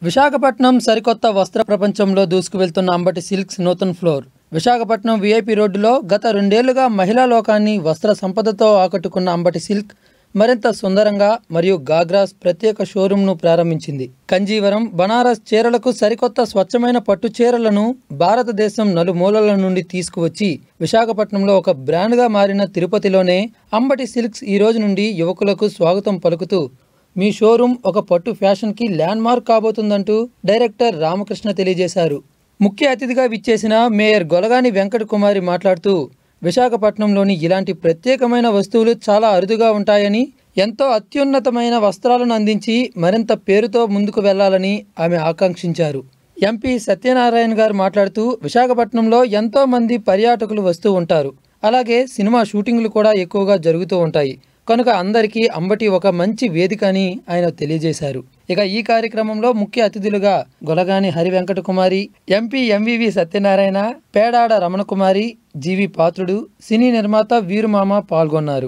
విశాఖపట్నం సరికొత్త వస్త్ర ప్రపంచంలో దూసుకువెళ్తున్న అంబటి సిల్క్స్ నూతన్ ఫ్లోర్ విశాఖపట్నం విఐపి రోడ్డులో గత రెండేళ్లుగా మహిళా లోకాన్ని వస్త్ర సంపదతో ఆకట్టుకున్న అంబటి సిల్క్ మరింత సుందరంగా మరియు గాగ్రాస్ ప్రత్యేక షోరూంను ప్రారంభించింది కంజీవరం బనారస్ చీరలకు సరికొత్త స్వచ్ఛమైన పట్టు చీరలను భారతదేశం నలుమూలల నుండి తీసుకువచ్చి విశాఖపట్నంలో ఒక బ్రాండ్గా మారిన తిరుపతిలోనే అంబటి సిల్క్స్ ఈ రోజు నుండి యువకులకు స్వాగతం పలుకుతూ మీ షోరూం ఒక పట్టు ఫ్యాషన్కి ల్యాండ్ మార్క్ కాబోతుందంటూ డైరెక్టర్ రామకృష్ణ తెలియజేశారు ముఖ్య అతిథిగా విచ్చేసిన మేయర్ గొలగాని వెంకట కుమారి మాట్లాడుతూ విశాఖపట్నంలోని ఇలాంటి ప్రత్యేకమైన వస్తువులు చాలా అరుదుగా ఉంటాయని ఎంతో అత్యున్నతమైన వస్త్రాలను అందించి మరింత పేరుతో ముందుకు వెళ్లాలని ఆమె ఆకాంక్షించారు ఎంపీ సత్యనారాయణ గారు మాట్లాడుతూ విశాఖపట్నంలో ఎంతో మంది పర్యాటకులు వస్తూ ఉంటారు అలాగే సినిమా షూటింగ్లు కూడా ఎక్కువగా జరుగుతూ ఉంటాయి కనుక అందరికీ అంబటి ఒక మంచి వేదిక అని ఆయన తెలియజేశారు ఇక ఈ కార్యక్రమంలో ముఖ్య అతిథులుగా గొలగాని హరి వెంకట కుమారి ఎంపీ ఎంవివి సత్యనారాయణ పేడాడ రమణకుమారి జీవి పాత్రుడు సినీ నిర్మాత వీరుమామ పాల్గొన్నారు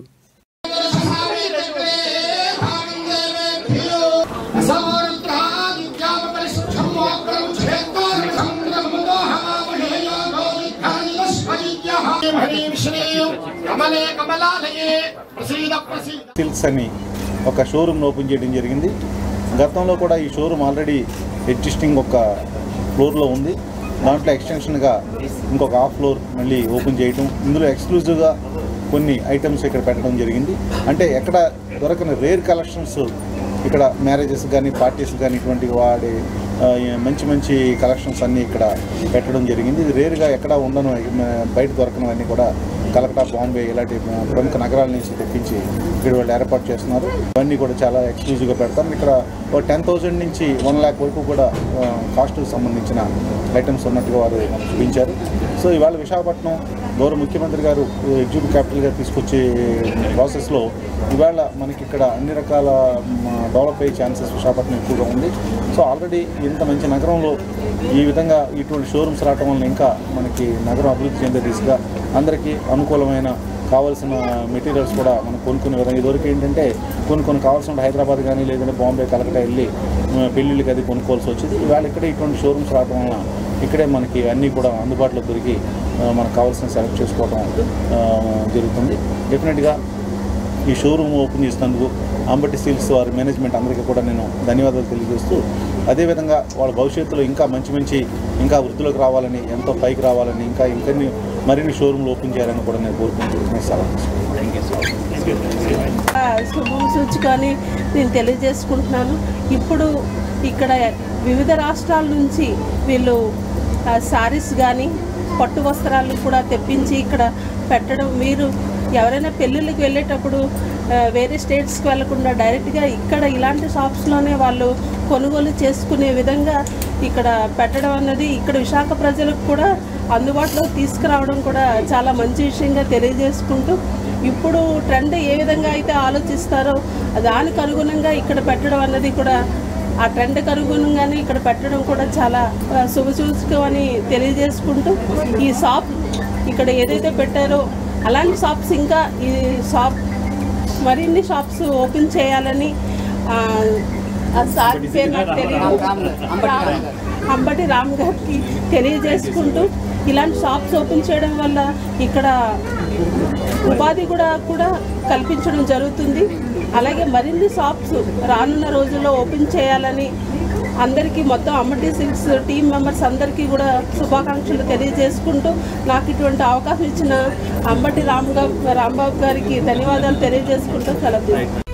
కమలే కమలాలయే ప్రసీద ప్రసీద సిల్క్స్ అని ఒక షోరూమ్ను ఓపెన్ చేయడం జరిగింది గతంలో కూడా ఈ షోరూమ్ ఆల్రెడీ ఎగ్జిస్టింగ్ ఒక ఫ్లోర్లో ఉంది దాంట్లో ఎక్స్టెన్షన్గా ఇంకొక హాఫ్ ఫ్లోర్ మళ్ళీ ఓపెన్ చేయటం ఇందులో ఎక్స్క్లూజివ్గా కొన్ని ఐటమ్స్ ఇక్కడ పెట్టడం జరిగింది అంటే ఎక్కడ దొరకని రేర్ కలెక్షన్స్ ఇక్కడ మ్యారేజెస్ కానీ పార్టీస్ కానీ ఇటువంటి వాడే ఆ, మంచి మంచి కలెక్షన్స్ అన్నీ ఇక్కడ పెట్టడం జరిగింది ఇది రేరుగా ఎక్కడ ఉండను బయట దొరకనవన్నీ కూడా కలకటా బాంబే ఇలాంటి ప్రముఖ నగరాల నుంచి తెప్పించి ఇక్కడ వాళ్ళు ఏర్పాటు చేస్తున్నారు ఇవన్నీ కూడా చాలా ఎక్స్క్లూజివ్గా పెడతాం ఇక్కడ ఒక టెన్ థౌజండ్ నుంచి వన్ ల్యాక్ వరకు కూడా కాస్ట్కి సంబంధించిన ఐటమ్స్ ఉన్నట్టుగా వారు మనకు చూపించారు సో ఇవాళ విశాఖపట్నం గౌరవ ముఖ్యమంత్రి గారు ఎగ్జిక్యూటివ్ క్యాపిటల్గా తీసుకొచ్చే ప్రాసెస్లో ఇవాళ మనకి ఇక్కడ అన్ని రకాల డెవలప్ అయ్యే ఛాన్సెస్ విశాఖపట్నం ఎక్కువగా ఉంది సో ఆల్రెడీ ఇంత మంచి నగరంలో ఈ విధంగా ఇటువంటి షోరూమ్స్ రావటం వల్ల ఇంకా మనకి నగరం అభివృద్ధి చెందే దిశగా అందరికీ అనుకూలమైన కావాల్సిన మెటీరియల్స్ కూడా మనం కొనుక్కునే విధంగా ఇదివరకు ఏంటంటే కొన్ని కొన్ని కావాల్సిన హైదరాబాద్ కానీ లేదంటే బాంబే కలకటా వెళ్ళి ఆ, పెళ్ళిళ్ళకి అది కొనుక్కోవాల్సి వచ్చేది ఇవాళ ఇక్కడ ఇటువంటి షోరూమ్స్ రావడం వలన ఇక్కడే మనకి అన్నీ కూడా అందుబాటులో దొరికి ఆ, మనకు కావాల్సిన సెలెక్ట్ చేసుకోవడం ఆ, జరుగుతుంది డెఫినెట్గా ఈ షోరూమ్ ఓపెన్ చేసినందుకు అంబటి స్టీల్స్ వారి మేనేజ్మెంట్ అందరికీ కూడా నేను ధన్యవాదాలు తెలియజేస్తూ అదేవిధంగా వాళ్ళ భవిష్యత్తులో ఇంకా మంచి మంచి ఇంకా వృద్ధిలోకి రావాలని ఎంతో పైకి రావాలని ఇంకా ఇంకన్ని మరిన్ని షోరూమ్లు ఓపెన్ చేయాలని కూడా నేను కోరుకుంటున్నాను సలహా శుభం సూచికని నేను తెలియజేసుకుంటున్నాను ఇప్పుడు ఇక్కడ వివిధ రాష్ట్రాల నుంచి వీళ్ళు శారీస్ కానీ పట్టు వస్త్రాలు కూడా తెప్పించి ఇక్కడ పెట్టడం మీరు ఎవరైనా పెళ్ళిళ్ళకి వెళ్ళేటప్పుడు ఆ, వేరే స్టేట్స్కి వెళ్లకుండా డైరెక్ట్గా ఇక్కడ ఇలాంటి షాప్స్లోనే వాళ్ళు కొనుగోలు చేసుకునే విధంగా ఇక్కడ పెట్టడం అన్నది ఇక్కడ విశాఖ ప్రజలకు కూడా అందుబాటులో తీసుకురావడం కూడా చాలా మంచి విషయంగా తెలియజేసుకుంటూ ఇప్పుడు ట్రెండ్ ఏ విధంగా అయితే ఆలోచిస్తారో దానికి అనుగుణంగా ఇక్కడ పెట్టడం అన్నది కూడా ఆ ట్రెండ్కి అనుగుణంగానే ఇక్కడ పెట్టడం కూడా చాలా ఆ, శుభసూచకం అని తెలియజేసుకుంటూ ఈ షాప్ ఇక్కడ ఏదైతే పెట్టారో అలాంటి షాప్స్ ఇంకా ఈ షాప్ మరిన్ని షాప్స్ ఓపెన్ చేయాలని ఆ, ఆ సార్ పేరు నాకు తెలియదు రామ్- అంబటి రామ్ గారికి తెలియజేసుకుంటూ ఇలాంటి షాప్స్ ఓపెన్ చేయడం వల్ల ఇక్కడ ఉపాధి కూడా కూడా కల్పించడం జరుగుతుంది అలాగే మరిన్ని షాప్స్ రానున్న రోజుల్లో ఓపెన్ చేయాలని అందరికీ మొత్తం అమ్మటి సిల్క్స్ టీం మెంబర్స్ అందరికీ కూడా శుభాకాంక్షలు తెలియజేసుకుంటూ నాకు ఇటువంటి అవకాశం ఇచ్చిన అంబటి రామ్ గా రాంబాబు గారికి ధన్యవాదాలు తెలియజేసుకుంటూ సెలవు తీసుకుంటాను.